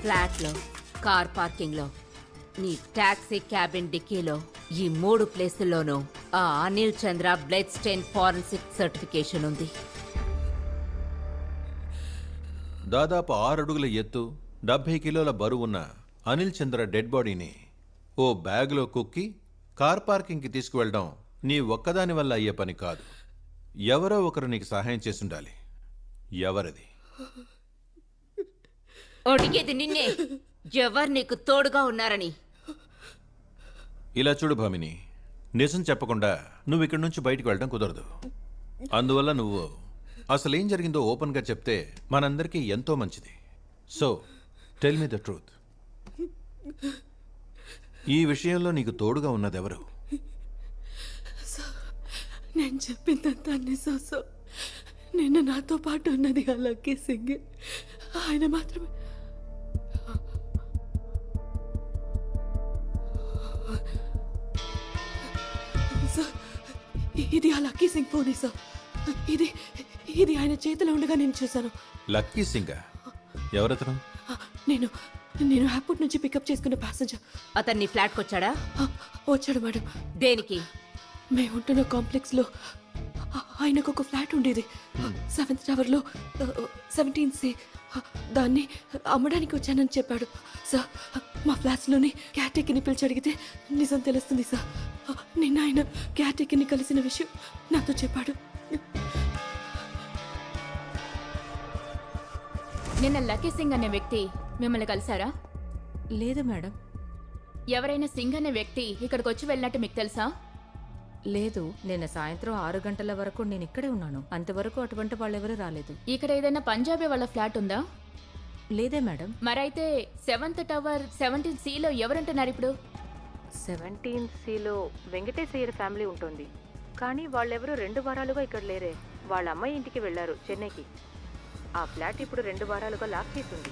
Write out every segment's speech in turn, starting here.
ఫ్లాట్లో కార్ పార్కింగ్లో నీ taxi cabin డిక్కీలో ఈ మూడు ప్లేసుల్లోనూ ఆ Anil Chandra blood stain forensic certification ఉంది దాదాపు ఆరు అడుగుల ఎత్తు డెబ్బై కిలోల బరువున్న అనిల్ చంద్ర డెడ్ బాడీని ఓ బ్యాగ్లో కుక్కి కార్ పార్కింగ్కి తీసుకువెళ్ళడం నీ ఒక్కదాని వల్ల అయ్యే పని కాదు ఎవరో ఒకరు నీకు సహాయం చేసుండాలి ఎవరది అడిగేది నిన్నే ఎవరు నీకు తోడుగా ఉన్నారని ఇలా చూడు భామిని నిజం చెప్పకుండా నువ్వు ఇక్కడి నుంచి బయటికి వెళ్ళడం కుదరదు అందువల్ల నువ్వు అసలు ఏం జరిగిందో ఓపెన్గా చెప్తే మనందరికీ ఎంతో మంచిది so tell me the truth ఈ విషయంలో నీకు తోడుగా ఉన్నదెవరు నేను చెప్పిందంతా నిజం సో నిన్న నాతో పాటు ఉన్నది ఆ లక్కీ సింగ్ ఆయన మాత్రమే సార్ ఇది ఆ లక్కీ సింగ్ ఫోనే సార్ ఇది ఇది ఆయన చేతిలో ఉండగా నేను చూశాను లక్కీ సింగా ఎవరతను నేను నేను ఎయిర్పోర్ట్ నుంచి పికప్ చేసుకున్న ప్యాసింజర్ అతన్ని ఫ్లాట్కి వచ్చాడా వచ్చాడు మేడం దేనికి మేము ఉంటున్న కాంప్లెక్స్ లో ఆ- ఆయనకు ఒక ఫ్లాట్ ఉండేది సెవెంత్ టవర్ లో సెవెంటీన్ సి దాన్ని అమ్మడానికి వచ్చానని చెప్పాడు సార్ మా ఫ్లాట్స్ లోని క్యాటెక్ని పిలిచి అడిగితే నిజం తెలుస్తుంది సార్ నిన్న ఆయన క్యాటెక్ని కలిసిన విషయం నాతో చెప్పాడు నిన్న లక్కీ సింగ్ అనే వ్యక్తి మిమ్మల్ని కలిసారా లేదు మేడం ఎవరైనా సింగ్ అనే వ్యక్తి ఇక్కడికి వచ్చి వెళ్ళినట్టు మీకు తెలుసా లేదు నిన్న సాయంత్రం ఆరు గంటల వరకు నేను ఇక్కడే ఉన్నాను అంతవరకు అటువంటి వాళ్ళెవరూ రాలేదు ఇక్కడ ఏదైనా పంజాబీ వాళ్ళ ఫ్లాట్ ఉందా లేదే మేడం మరైతే సెవెంత్ టవర్ సెవెంటీన్ సిలో ఎవరుంటున్నారు ఇప్పుడు సెవెంటీన్ సిలో వెంకటేశయ్యర్ ఫ్యామిలీ ఉంటుంది కానీ వాళ్ళెవరూ రెండు వారాలుగా ఇక్కడ లేరే వాళ్ళ అమ్మాయి ఇంటికి వెళ్ళారు చెన్నైకి ఆ ఫ్లాట్ ఇప్పుడు రెండు వారాలుగా లాక్ చేసింది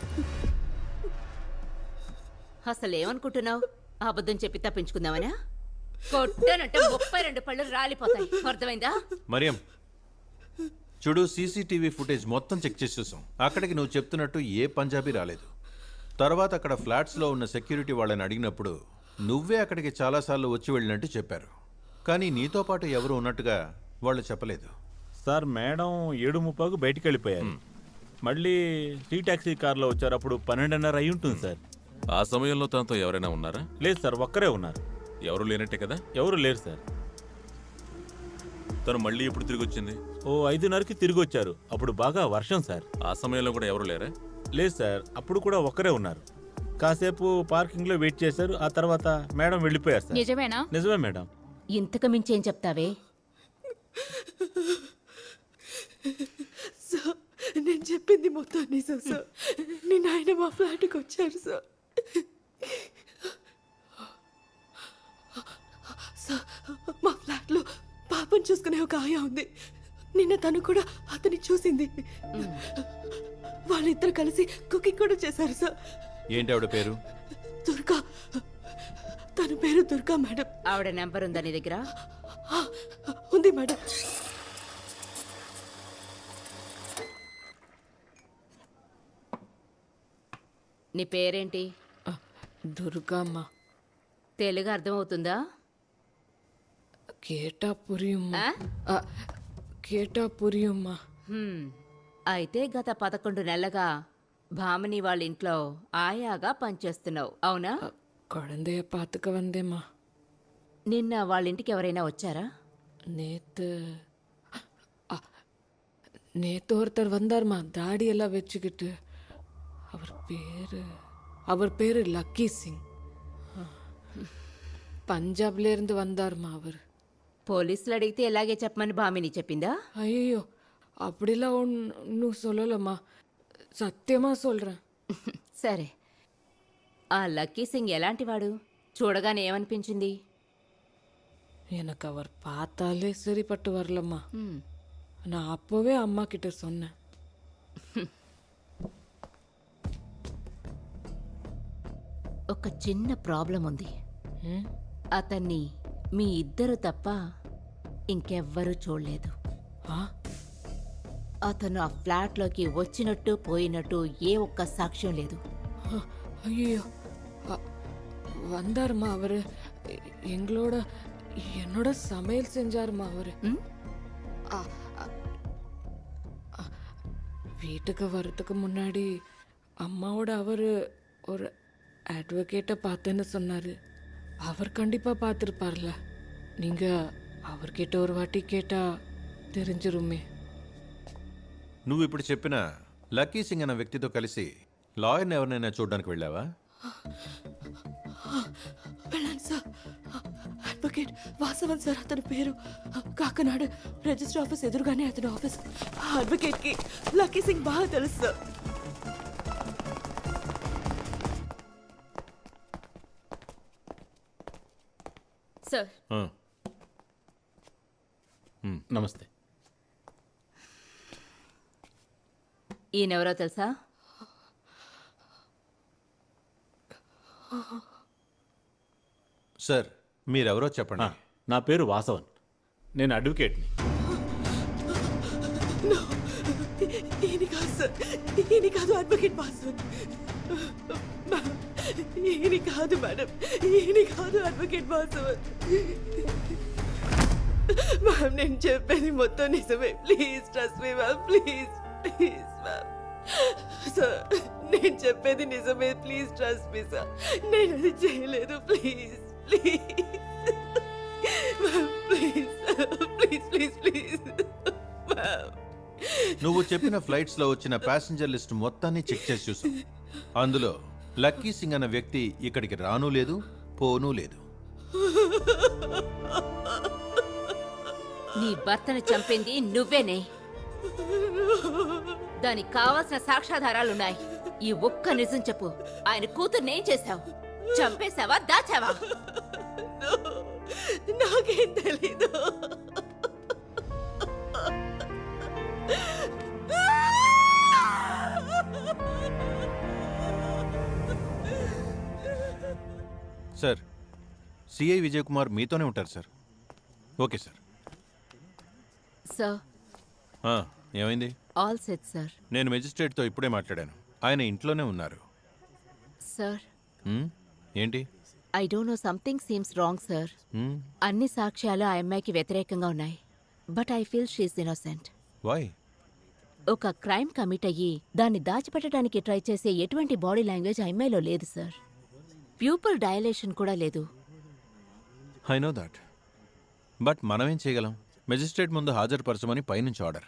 అసలు ఏమనుకుంటున్నావు అబద్ధం చెప్పి తప్పించుకుందామనా కొట్టానంటే ముప్పై రెండు పళ్ళు రాలిపోతాయి అర్థమైందా మరియం చూడు సీసీటీవీ ఫుటేజ్ మొత్తం చెక్ చేసి చూసాం అక్కడికి నువ్వు చెప్తున్నట్టు ఏ పంజాబీ రాలేదు తర్వాత అక్కడ ఫ్లాట్స్లో ఉన్న సెక్యూరిటీ వాళ్ళని అడిగినప్పుడు నువ్వే అక్కడికి చాలాసార్లు వచ్చి వెళ్ళినట్టు చెప్పారు కానీ నీతో పాటు ఎవరు ఉన్నట్టుగా వాళ్ళు చెప్పలేదు సార్ మేడం ఏడు ముప్పాకు బయటికి వెళ్ళిపోయారు మళ్ళీ టీ టాక్సీ కార్లో వచ్చారు అప్పుడు పన్నెండున్నర అయి ఉంటుంది సార్ ఆ సమయంలో తనతో ఎవరైనా ఉన్నారా లేదు సార్ ఒక్కరే ఉన్నారు ఎవరు లేనట్టే కదా ఎవరు లేరు సార్ తను మళ్ళీ ఎప్పుడు తిరిగి వచ్చింది ఓ ఐదున్నరకి తిరిగి వచ్చారు అప్పుడు బాగా వర్షం సార్ ఆ సమయంలో కూడా ఎవరు లేరా లేదు సార్ అప్పుడు కూడా ఒక్కరే ఉన్నారు కాసేపు పార్కింగ్లో వెయిట్ చేశారు ఆ తర్వాత మేడం వెళ్ళిపోయారు సార్ నిజమేనా నిజమే మేడం ఇంతకు మించేం చెప్తావే సార్ నేను చెప్పింది మొత్తం నిజం సార్ నిన్న ఆయన మా ఫ్లాట్కి వచ్చారు సార్ సార్ మా ఫ్లాట్లో పాపం చూసుకునే ఒక ఆయ ఉంది నిన్న తను కూడా అతన్ని చూసింది వాళ్ళిద్దరు కలిసి కుకింగ్ కూడా చేశారు సార్ ఏంటి ఆవిడ పేరు దుర్గా తన పేరు దుర్గా మేడం ఆవిడ నెంబర్ ఉందా నీ దగ్గర ఆ, ఉంది మేడం నీ పేరేంటి దుర్గమ్మ తెలుగు అర్థమవుతుందా కేటాపురియమ్మ ఆ? కేటాపురియమ్మ హ్మ్. అయితే గత పదకొండు నెలలుగా భామని వాళ్ళ ఇంట్లో ఆయాగా పనిచేస్తున్నావు అవునా குழந்தைய பார்த்துக்க வந்தேம்மா నిన్న వాళ్ళ ఇంటికి ఎవరైనా వచ్చారా நேத்து அ, நேத்து ஒருத்தர் வந்தார்மா தாடி எல்லாம் வச்சுக்கிட்டு அவர் பேரு அவர் பேரு லக்கி சிங் பஞ்சாப்ல இருந்து வந்தார்மா அவர் పోలీసులు అడిగితే ఎలాగే చెప్పమని భామిని చెప్పిందా ஐயோ அப்படிலாம் ஒன்றும் சொல்லலம்மா சத்தியமா சொல்றேன் సరే ఆ లక్కీ సింగ్ ఎలాంటివాడు చూడగానే ఏమనిపించింది எனக்கு அவர் பார்த்தாலே சரிப்பட்டு வரலம்மா హ్మ్. நான் அப்போவே அம்மா கிட்ட சொன்னேன் ఒక చిన్న ప్రాబ్లం ఉంది ம்? అతన్ని మీ ఇద్దరు తప్ప ఇంకెవ్వరూ చూడలేదు ஆ అతను ఆ ఫ్లాట్లోకి వచ్చినట్టు పోయినట్టు ఏ ఒక్క సాక్ష్యం లేదు ஐயோ வந்தாருமா அவரு எ- எங்களோட என்னோட சமையல் செஞ்சாருமா அவரு ம்? ஆ, ஆ, ஆ, வீட்டுக்கு வர்றதுக்கு முன்னாடி அம்மாவோட அவரு ஒரு அட்வொகேட்டை பார்த்தேன்னு சொன்னாரு அவர் கண்டிப்பா பார்த்துருப்பார்ல நீங்க அவர்கிட்ட ஒரு வாட்டி கேட்டா தெரிஞ்சிருமே నువ్వు ఇప్పుడు చెప్పిన లక్కీ సింగ్ అన్న వ్యక్తితో కలిసి లాయర్ని ఎవరినైనా చూడడానికి వెళ్ళావా వెళ్ళండి సార్ అడ్వకేట్ వాసవన్ సార్ అతని పేరు కాకనాడు రిజిస్టర్ ఆఫీస్ ఎదురుగానే అతని ఆఫీస్ ఆ అడ్వకేట్ కి లక్కీ సింగ్ బాగా తెలుసు సార్ సార్ ఆ, నమస్తే ఈయనెవరో తెలుసా సార్ మీరెవరో ఆ, చెప్పండి నా పేరు వాసవన్ నేను అడ్వకేట్ని ఈయన కాదు సార్ ఈయన కాదు అడ్వకేట్ వాసవన్ ఈయన కాదు మేడం ఈయన కాదు అడ్వకేట్ వాసవన్ మ్యామ్ నేను చెప్పేది మొత్తం నిజమే please trust me ma'am please please ma'am sir నేను చెప్పేది నిజమే ప్లీజ్ ట్రస్ట్ మీ సార్ నేను అది చేయలేదు please please ma'am please please please please ma'am నువ్వు చెప్పిన ఫ్లైట్స్ లో వచ్చిన ప్యాసింజర్ లిస్ట్ మొత్తాన్ని చెక్ చేసి చూసాం అందులో లక్కీ సింగ్ అన్న వ్యక్తి ఇక్కడికి రాను లేదు పోనూ లేదు నీ భర్తను చంపింది నువ్వేనే దానికి కావాల్సిన సాక్ష్యాధారాలున్నాయి ఈ ఒక్క నిజం చెప్పు ఆయన కూతుర్నేం చేశావు చంపేశావా దాచావా నాకేం తెలీదు సార్ సిఐ విజయ్ కుమార్ మీతోనే ఉంటారు సార్ ఓకే సార్ సార్ ఆ, ఏమైంది ఆల్ సెట్ సార్ నేను మెజిస్ట్రేట్తో ఇప్పుడే మాట్లాడాను ఆయన ఇంట్లోనే ఉన్నారు సార్ ఉమ్, ఏంటి I don't know something seems wrong sir um, అన్ని సాక్ష్యాలు ఆ అమ్మాయికి వ్యతిరేకంగా ఉన్నాయి but I feel she's innocent why ఒక క్రైమ్ కమిట్ అయ్యి దాన్ని దాచిపెట్టడానికి ట్రై చేసే ఎటువంటి బాడీ లాంగ్వేజ్ ఆ అమ్మాయిలో లేదు సార్ ప్యూపుల్ డయలేషన్ కూడా లేదు ఐ నో దాట్ బట్ మనం ఏం చేయగలం మెజిస్ట్రేట్ ముందు హాజరుపరచమని పైనుంచి ఆర్డర్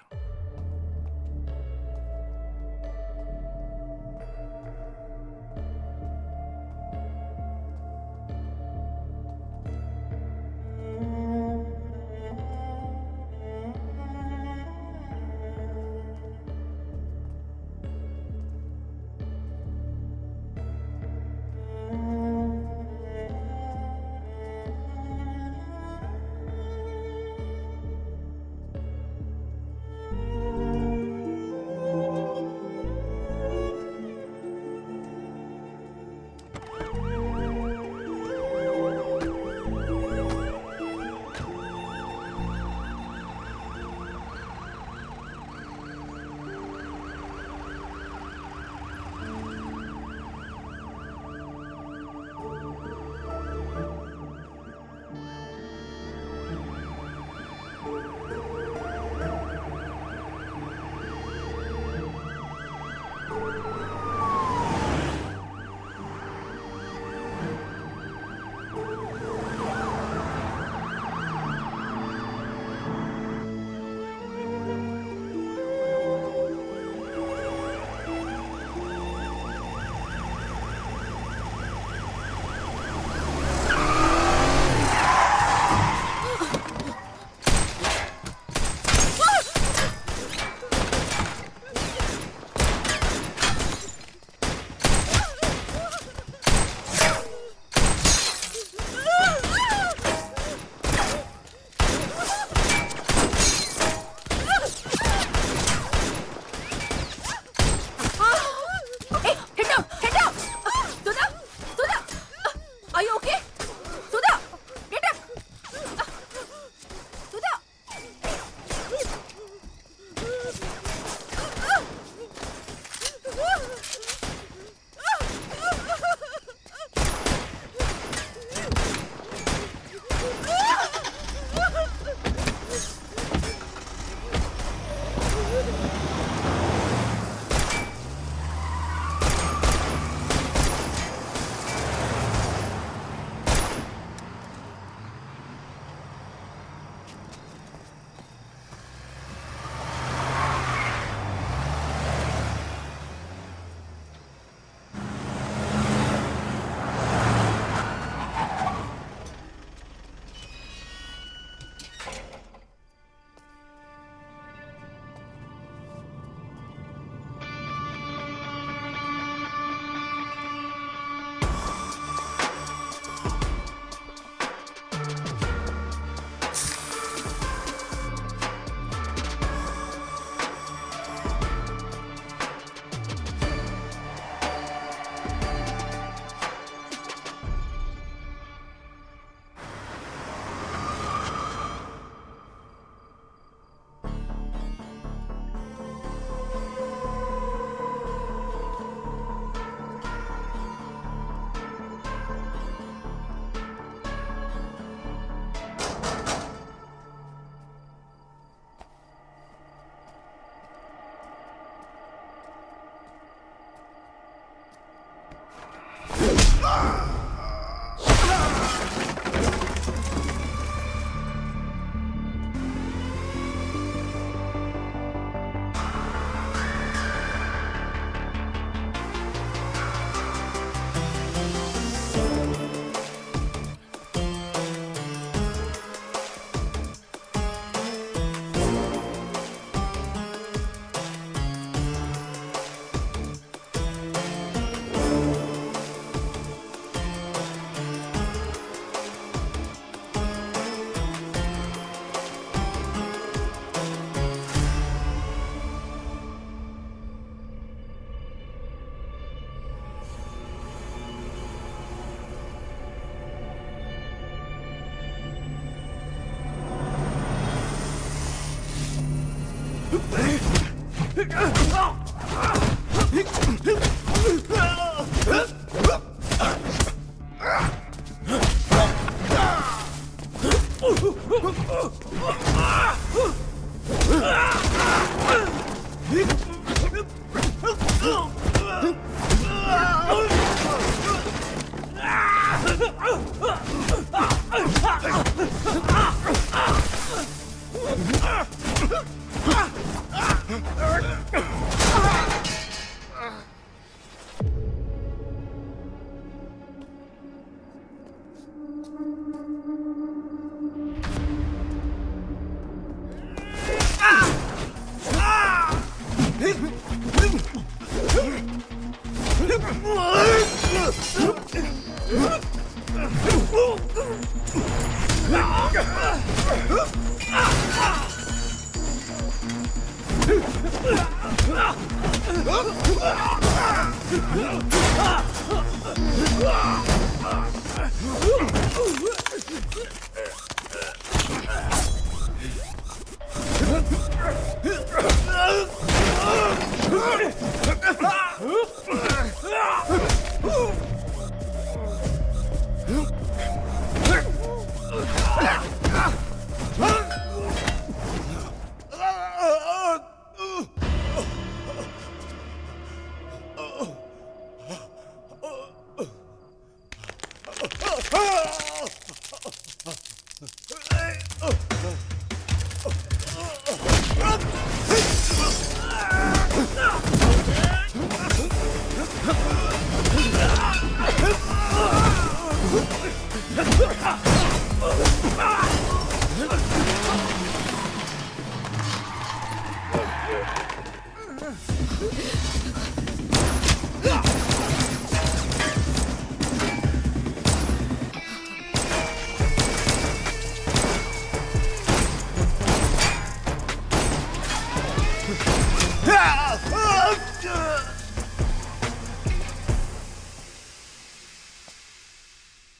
Ah!